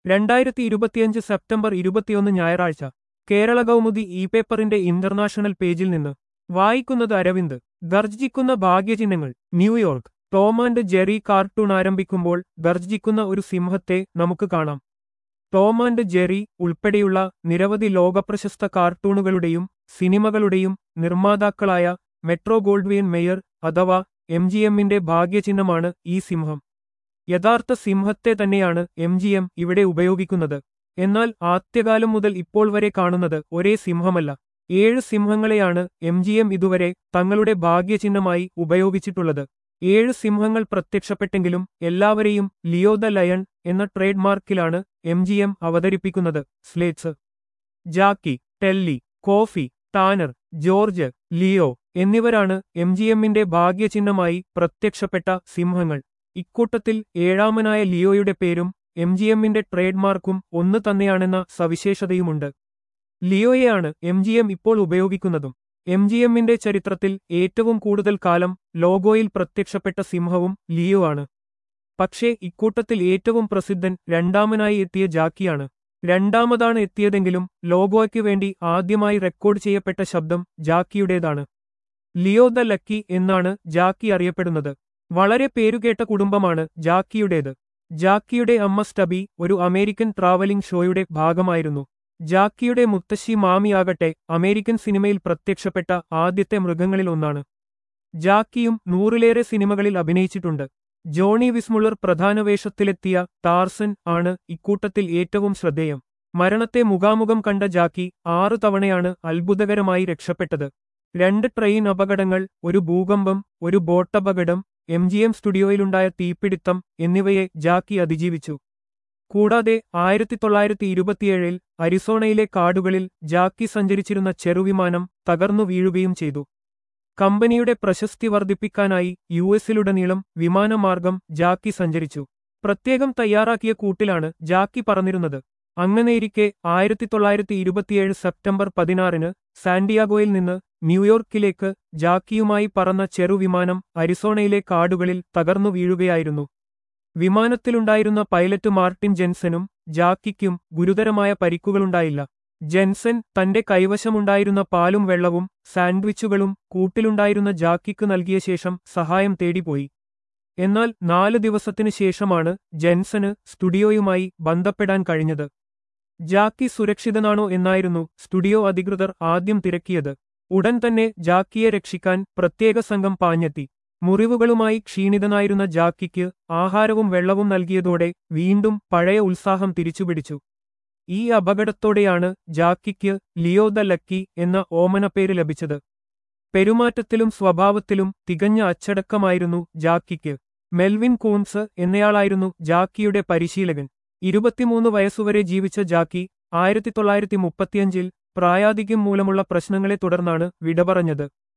രണ്ടായിരത്തി ഇരുപത്തിയഞ്ച് സെപ്റ്റംബർ ഇരുപത്തിയൊന്ന് ഞായറാഴ്ച കേരള കൗമുദി ഇ പേപ്പറിന്റെ ഇന്റർനാഷണൽ പേജിൽ നിന്ന് വായിക്കുന്നത് അരവിന്ദ് ഗർജിക്കുന്ന ഭാഗ്യചിഹ്നങ്ങൾ New York Tom and Jerry cartoon ആരംഭിക്കുമ്പോൾ ഗർജിക്കുന്ന ഒരു സിംഹത്തെ നമുക്ക് കാണാം ടോം ആൻഡ് ജെറി ഉൾപ്പെടെയുള്ള നിരവധി ലോകപ്രശസ്ത കാർട്ടൂണുകളുടെയും സിനിമകളുടെയും നിർമ്മാതാക്കളായ മെട്രോ ഗോൾഡ്വിയൻ മേയർ അഥവാ എം ജി എമ്മിന്റെ ഭാഗ്യചിഹ്നമാണ് ഈ സിംഹം യഥാർത്ഥ സിംഹത്തെ തന്നെയാണ് എം ജി എം ഇവിടെ ഉപയോഗിക്കുന്നത് എന്നാൽ ആദ്യകാലം മുതൽ ഇപ്പോൾ വരെ കാണുന്നത് ഒരേ സിംഹമല്ല ഏഴ് സിംഹങ്ങളെയാണ് എം ജി എം ഇതുവരെ തങ്ങളുടെ ഭാഗ്യചിഹ്നമായി ഉപയോഗിച്ചിട്ടുള്ളത് ഏഴ് സിംഹങ്ങൾ പ്രത്യക്ഷപ്പെട്ടെങ്കിലും എല്ലാവരെയും ലിയോ ദ ലയൺ എന്ന ട്രേഡ് മാർക്കിലാണ് എം ജി എം അവതരിപ്പിക്കുന്നത് Slats Jackie Telly Coffee Tanner George Leo എന്നിവരാണ് എം ജി എമ്മിന്റെ ഭാഗ്യചിഹ്നമായി പ്രത്യക്ഷപ്പെട്ട സിംഹങ്ങൾ ഇക്കൂട്ടത്തിൽ ഏഴാമനായ ലിയോയുടെ പേരും എം ജി എമ്മിന്റെ ട്രേഡ് മാർക്കും ഒന്ന് തന്നെയാണെന്ന സവിശേഷതയുമുണ്ട് ലിയോയെയാണ് എം ജി എം ഇപ്പോൾ ഉപയോഗിക്കുന്നതും എം ജി എമ്മിന്റെ ചരിത്രത്തിൽ ഏറ്റവും കൂടുതൽ കാലം ലോഗോയിൽ പ്രത്യക്ഷപ്പെട്ട സിംഹവും ലിയോ ആണ് പക്ഷേ ഇക്കൂട്ടത്തിൽ ഏറ്റവും പ്രസിദ്ധൻ രണ്ടാമനായി എത്തിയ ജാക്കിയാണ് രണ്ടാമതാണ് എത്തിയതെങ്കിലും ലോഗോയ്ക്ക് വേണ്ടി ആദ്യമായി റെക്കോർഡ് ചെയ്യപ്പെട്ട ശബ്ദം ജാക്കിയുടേതാണ് ലിയോ ദ ലക്കി എന്നാണ് ജാക്കി അറിയപ്പെടുന്നത് വളരെ പേരുകേട്ട കുടുംബമാണ് ജാക്കിയുടേത് ജാക്കിയുടെ അമ്മ സ്റ്റബി ഒരു അമേരിക്കൻ ട്രാവലിംഗ് ഷോയുടെ ഭാഗമായിരുന്നു ജാക്കിയുടെ മുത്തശ്ശി മാമിയാകട്ടെ അമേരിക്കൻ സിനിമയിൽ പ്രത്യക്ഷപ്പെട്ട ആദ്യത്തെ മൃഗങ്ങളിൽ ഒന്നാണ് ജാക്കിയും നൂറിലേറെ സിനിമകളിൽ അഭിനയിച്ചിട്ടുണ്ട് ജോണി വിസ്മുള്ളർ പ്രധാന വേഷത്തിലെത്തിയ ടാർസൻ ആണ് ഇക്കൂട്ടത്തിൽ ഏറ്റവും ശ്രദ്ധേയം മരണത്തെ മുഖാമുഖം കണ്ട ജാക്കി ആറു തവണയാണ് അത്ഭുതകരമായി രക്ഷപ്പെട്ടത് രണ്ട് ട്രെയിൻ അപകടങ്ങൾ ഒരു ഭൂകമ്പം ഒരു ബോട്ടപകടം എം ജി എം സ്റ്റുഡിയോയിലുണ്ടായ തീപിടിത്തം എന്നിവയെ ജാക്കി അതിജീവിച്ചു കൂടാതെ ആയിരത്തി തൊള്ളായിരത്തി ഇരുപത്തിയേഴിൽ അരിസോണയിലെ കാടുകളിൽ ജാക്കി സഞ്ചരിച്ചിരുന്ന ചെറുവിമാനം തകർന്നു വീഴുകയും ചെയ്തു കമ്പനിയുടെ പ്രശസ്തി വർദ്ധിപ്പിക്കാനായി യു എസിലുടനീളം വിമാനമാർഗം ജാക്കി സഞ്ചരിച്ചു പ്രത്യേകം തയ്യാറാക്കിയ കൂട്ടിലാണ് ജാക്കി പറന്നിരുന്നത് അങ്ങനെയിരിക്കെ ആയിരത്തി തൊള്ളായിരത്തി ഇരുപത്തിയേഴ് സെപ്റ്റംബർ പതിനാറിന് സാന്റിയാഗോയിൽ നിന്ന് ന്യൂയോർക്കിലേക്ക് ജാക്കിയുമായി പറന്ന ചെറുവിമാനം അരിസോണയിലെ കാടുകളിൽ തകർന്നു വീഴുകയായിരുന്നു വിമാനത്തിലുണ്ടായിരുന്ന പൈലറ്റ് മാർട്ടിൻ ജെൻസനും ജാക്കിക്കും ഗുരുതരമായ പരിക്കുകളുണ്ടായില്ല ജെൻസൻ തന്റെ കൈവശമുണ്ടായിരുന്ന പാലും വെള്ളവും സാൻഡ്വിച്ചുകളും കൂട്ടിലുണ്ടായിരുന്ന ജാക്കിക്ക് നൽകിയ ശേഷം സഹായം തേടിപ്പോയി എന്നാൽ നാല് ദിവസത്തിനു ശേഷമാണ് ജെൻസന് സ്റ്റുഡിയോയുമായി ബന്ധപ്പെടാൻ കഴിഞ്ഞത് ജാക്കി സുരക്ഷിതനാണോ എന്നായിരുന്നു സ്റ്റുഡിയോ അധികൃതർ ആദ്യം തിരക്കിയത് ഉടൻ തന്നെ ജാക്കിയെ രക്ഷിക്കാൻ പ്രത്യേക സംഘം പാഞ്ഞെത്തി മുറിവുകളുമായി ക്ഷീണിതനായിരുന്ന ജാക്കിക്ക് ആഹാരവും വെള്ളവും നൽകിയതോടെ വീണ്ടും പഴയ ഉത്സാഹം തിരിച്ചുപിടിച്ചു ഈ അപകടത്തോടെയാണ് ജാക്കിക്ക് ലിയോ ദ ലക്കി എന്ന ഓമനപ്പേര് ലഭിച്ചത് പെരുമാറ്റത്തിലും സ്വഭാവത്തിലും തികഞ്ഞ അച്ചടക്കമായിരുന്നു ജാക്കിക്ക് മെൽവിൻ കൂൺസ് എന്നയാളായിരുന്നു ജാക്കിയുടെ പരിശീലകൻ ഇരുപത്തിമൂന്ന് വയസ്സുവരെ ജീവിച്ച ജാക്കി ആയിരത്തി തൊള്ളായിരത്തി മുപ്പത്തിയഞ്ചിൽ പ്രായാധിക്യം മൂലമുള്ള പ്രശ്നങ്ങളെ തുടർന്നാണ് വിട പറഞ്ഞത്